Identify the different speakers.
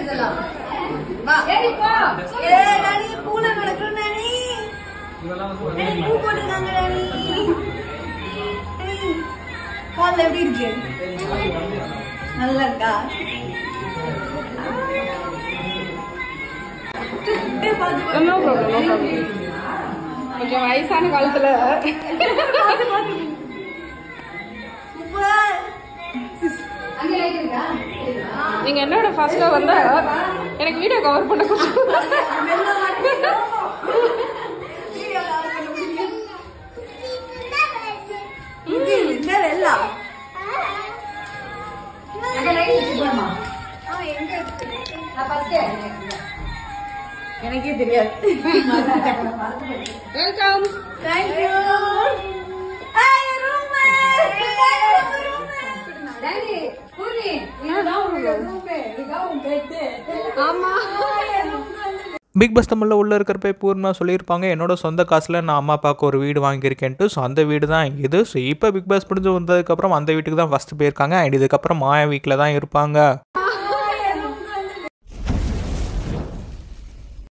Speaker 1: இதெல்லாம் வா ஏடி போ ஏ டாடி பூனை நடக்கும் டாடி டாடி பூ போட்டுருக்காங்க டாடி டாடி, கால்ல எப்படி இருக்கு நல்லா இருக்கா ஏய், பாத்து, பாத்து.
Speaker 2: நோ ப்ராப்ளம் நோ ப்ராப்ளம் கொஞ்சம் வயசான காலத்துல
Speaker 1: பாத்து, பாத்து. சூப்பர் அங்க லைட் இருக்கா
Speaker 2: நீங்க என்னோட ஃபர்ஸ்ட்ல வந்தா எனக்கு வீடியோ கவர் பண்ண கொஞ்சம்
Speaker 1: மெல்ல மாட்டேன் வீடியோ கால் பண்ண முடியும் இது இந்த வெள்ளா அங்க லைட் வச்சு போடுமா ஆ எங்க இருக்கு நான் ஃபர்ஸ்ட் எனக்கே தெரியாது
Speaker 2: வெல்கம்
Speaker 1: தேங்க் யூ ஏய் ரூம் டாடி பூரி இதுதான் உங்க ரூம் இதுதான் உங்க பெட்
Speaker 2: ஆமா
Speaker 3: பிக் பாஸ் தமிழில் உள்ளே இருக்கிறப்ப பூர்ணா சொல்லியிருப்பாங்க என்னோட சொந்த காசில் நான் அம்மா அப்பாவுக்கு ஒரு வீடு வாங்கியிருக்கேன்ட்டு ஸோ அந்த வீடு தான் இது ஸோ இப்போ பிக் பாஸ் முடிஞ்சு வந்ததுக்கப்புறம் அந்த வீட்டுக்கு தான் ஃபஸ்ட்டு போயிருக்காங்க அண்ட் இதுக்கப்புறம் மாயா வீட்டில் தான் இருப்பாங்க